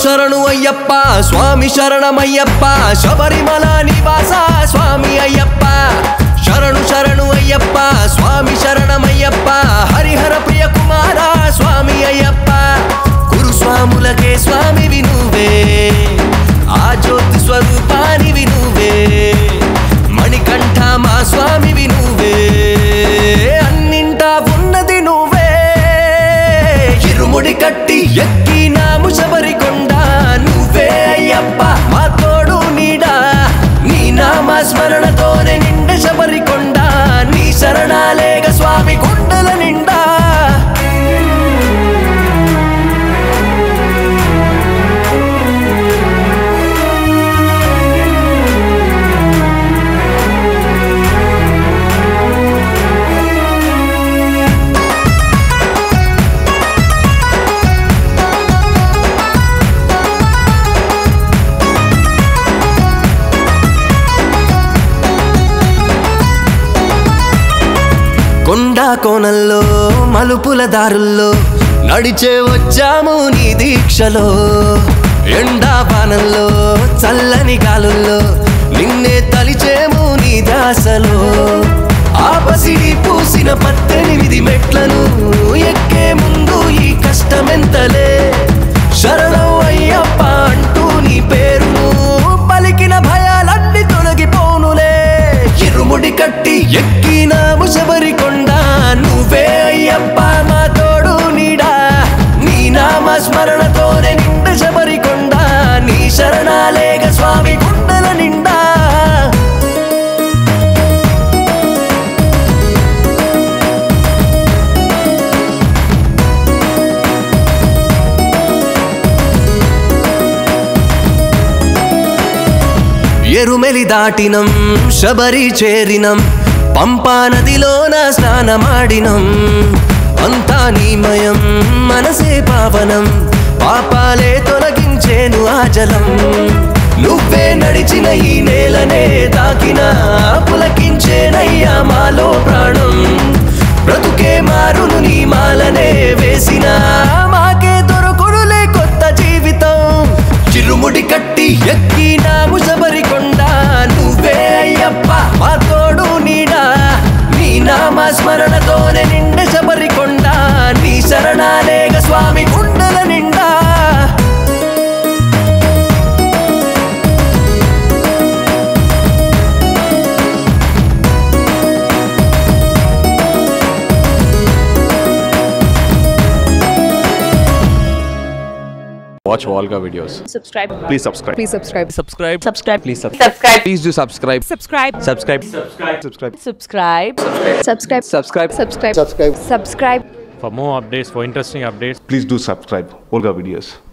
శరణు అయ్యప్ప స్వామి శరణమయ్యప్ప శబరిమల నివాస స్వామి అయ్యప్ప శరణు శరణు అయ్యప్ప స్వామి శరణమయ్యప్ప హరిహర ప్రియ కుమార స్వామి అయ్యప్ప గురుస్వాములకే స్వామి వినువే ఆ జ్యోతి స్వరూపాని వినువే మణికంఠ మా స్వామి వినువే అన్నింటా ఉన్నది నువ్వే ఇరుముడి కట్టి ఎక్కినాము శబరికొండ నువ్వే అయ్యప్ప మా తోడు నీడా నీ నామ స్మరణతోనే నిండ శబరికొండ నీ శరణాలేగ స్వామి గుండెల నిండా కొండా కోనల్లో మలుపుల దారుల్లో నడిచే వచ్చాము నీ దీక్షలో ఎండా బాణంలో చల్లని గాలుల్లో నిన్నే తలిచేము నీ దాసలో ఆపసిడి పూసిన పద్దెనిమిది మెట్లను ఎక్కే ముందు ఈ కష్టమెంతలే శరణం అయ్యప్ప అంటూ నీ పేరును పలికిన భయాలన్నీ తొలగిపోనులే ఇరుముడి కట్టి ఎక్కినాము శబరికొండ నువ్వే అయ్యప్ప మా తోడు నీడా నీ నామ స్మరణతోనే నిండ శబరికొండ నీ శరణాలేగ స్వామి గుండెల నిండా ఎరుమెలి దాటినం శబరి చేరినం పంపా నదిలోన స్నానమాడినం అంతా నీమయం మనసే పావనం పాపాలే తొలగించేను ఆ జలం నువ్వే నడిచిన ఈ నేలనే తాకిన పులకించేనయ్యా మాలో ప్రాణం బ్రతుకే మారును నీ మాలనే వేసిన మాకే దొరకొడులే కొత్త జీవితం చిరుముడి కట్టి ఎక్కినాము శబరికొండ నువ్వే అయ్యప్ప మా తోడు నీడా నీ నామ స్మరణతోనే నిండ శబరికొండ నీ శరణాలేగ స్వామి గుండెల నిండా Watch Volga videos. subscribe Please subscribe. please subscribe Subscribe. subscribe Please subscribe. subscribe Please do subscribe. subscribe Subscribe. Subscribe. Subscribe. subscribe subscribe Subscribe. subscribe subscribe subscribe For more updates, for interesting updates, please do subscribe Olga videos.